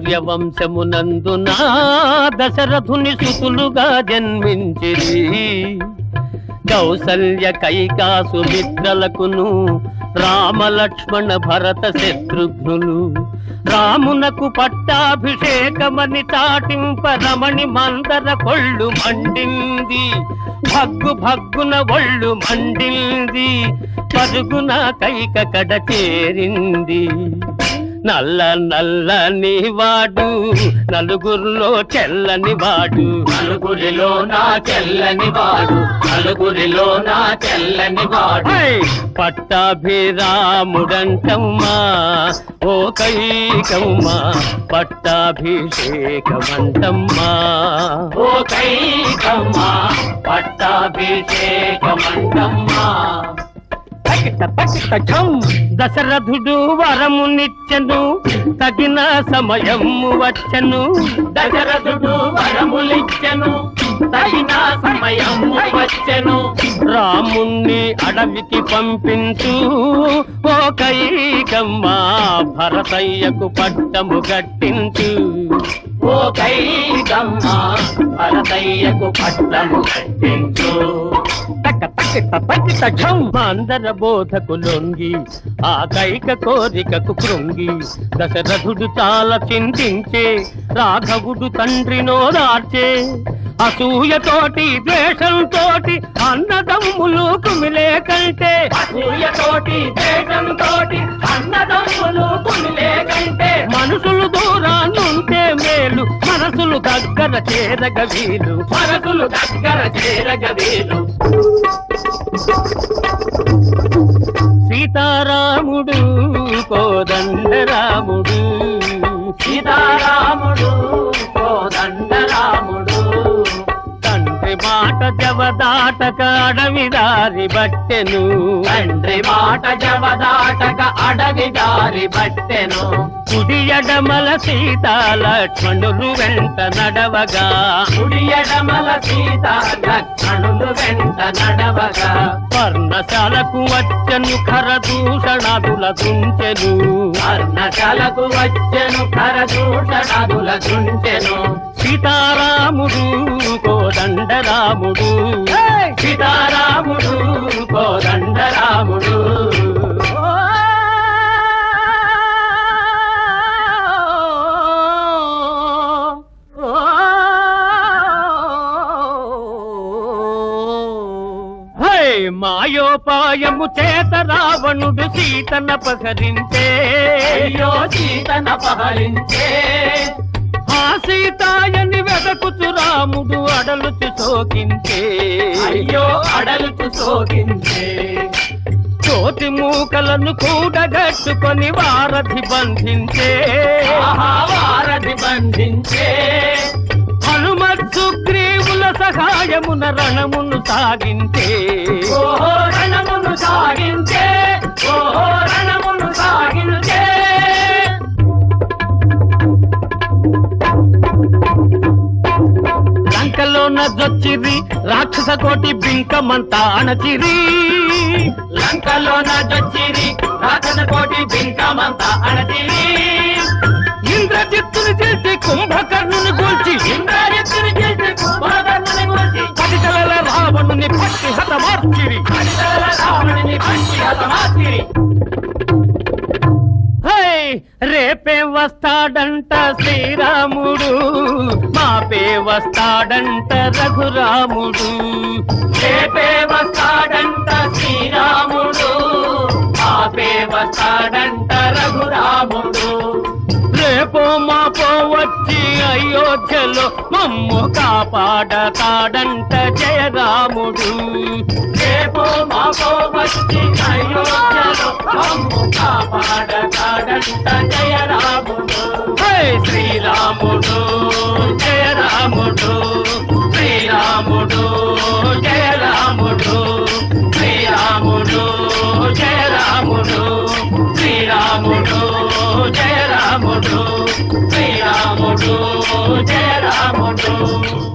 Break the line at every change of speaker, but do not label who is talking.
సూర్యవంశమునందున దశరథుని సుతులుగా జన్మించిరి కౌసల్య కైకాసు మిత్రలకును రామ లక్ష్మణ భరత శత్రుఘ్నులు రామునకు పట్టాభిషేకమని చాటింప రమణి మందర కొళ్ళు మండింది భగ్గు భగ్గున ఒళ్ళు మండింది పరుగున కైక కడ చేరింది నల్ల నల్లని వాడు నలుగురిలో చెల్లని వాడు
నలుగురిలో నా చెల్లని వాడు నలుగురిలో నా చెల్లని వాడు
హై! పట్టాభిరాముడంటమ్మా ఓ కైకమ్మా పట్టాభిషేకమంటమ్మా
ఓ కైకమ్మా పట్టాభిషేకమంటమ్మా
పకిట పకిట ఝం! దశరథుడు వరమునిచ్చెను తగిన సమయము వచ్చెను
దశరథుడు వరములిచ్చెను తగిన సమయం వచ్చెను
రాముణ్ణి అడవికి పంపించు ఓ కైకమ్మా భరతయ్యకు పట్టము గట్టించు
ఓ కైకమ్మా భరతయ్యకు పట్టము కట్టించు
తక్క తక్కిట తక్కిట ఝం! మందర బోధకు లొంగి ఆ కైక కోరికకు కృంగి దశరథుడు చాలా చింతించే రాఘవుడు తండ్రి నోదార్చే అసూయతోటి ద్వేషంతోటి అన్నదమ్ములు కుమిలే కంటే
అసూయతోటి దేశంతోటి అన్నదమ్ములు కుమిలే కంటే
మనుషులు దూరాన్నుంటే మేలు మనసులు దగ్గర చేరగ వీలు
మనసులు దగ్గర చేరగవేలు
సీతారాముడు కోదండరాముడు
సీతారాముడు కోదండరాముడు
తండ్రి మాట జవదాటక అడవి దారి బట్టెను
తండ్రి మాట జవదాటక అడవి దారి బట్టెను
కుడి ఎడమల సీత లక్ష్మణులు వెంట నడవగా
కుడి ఎడమల సీత లక్ష్మణులు వెంట నడవగా
పర్ణశాలకు వచ్చెను ఖరదూషణాదుల దుంచెను
వర్ణశాలకు వచ్చెను కరదూషణదుల దుంచెను
సీతారాముడు కోదండరాముడు
సీతారాముడు కోదండరాముడు
హై మాయోపాయము చేత రావణుడు సీతన పసరించే
అయ్యో సీతన పహరించే
ఆ సీతాయని వెదకుచు రాముడు అడలుచు సోకించే
అయ్యో అడలుచు సోకించే
కోటి మూకలను కూడగట్టుకొని వారధి బంధించే
ఆహా వారధి బంధించే
హనుమత్ సుగ్రీవుల సహాయమున రణమును సాగించే
ఓహో రణమును సాగించే ఓహో రణమును సాగించే
లంకలోన జొచ్చిరి రాక్షస కోటి బింకమంతా అణచిరి
లంకలోన జొచ్చిరి రాక్షస కోటి బింకమంతా అణచిరి
ఇంద్రజిత్తుని చేసి కుంభకర్ణుని కూల్చి
ఇంద్రజిత్తుని చేసి కుంభకర్ణుని గురించి
పదితల రావణుని పట్టి హతమార్చిరి
హరితల రావణుని పంచి హతమార్చిరి
హై రేపే వస్తాడంట శ్రీరాముడు మాపే వస్తాడంట రఘురాముడు
రేపే వస్తాడంట శ్రీరాముడు ఆపే వస్తాడంట రఘురాముడు
రేపో మాపో వచ్చి అయోధ్యలో మమ్ము కాపాడతాడంట జయరాముడు
రేపో మాపో వచ్చి అయోధ్యలో మమ్ము కాపాడతాడంట జయరాముడు
హై శ్రీరాముడు జయరాముడు
శ్రీరాముడు జయరాముడు శ్రీరాముడు జయరాముడు శ్రీరాముడు జయరాముడు శ్రీరాముడు జయరాముడు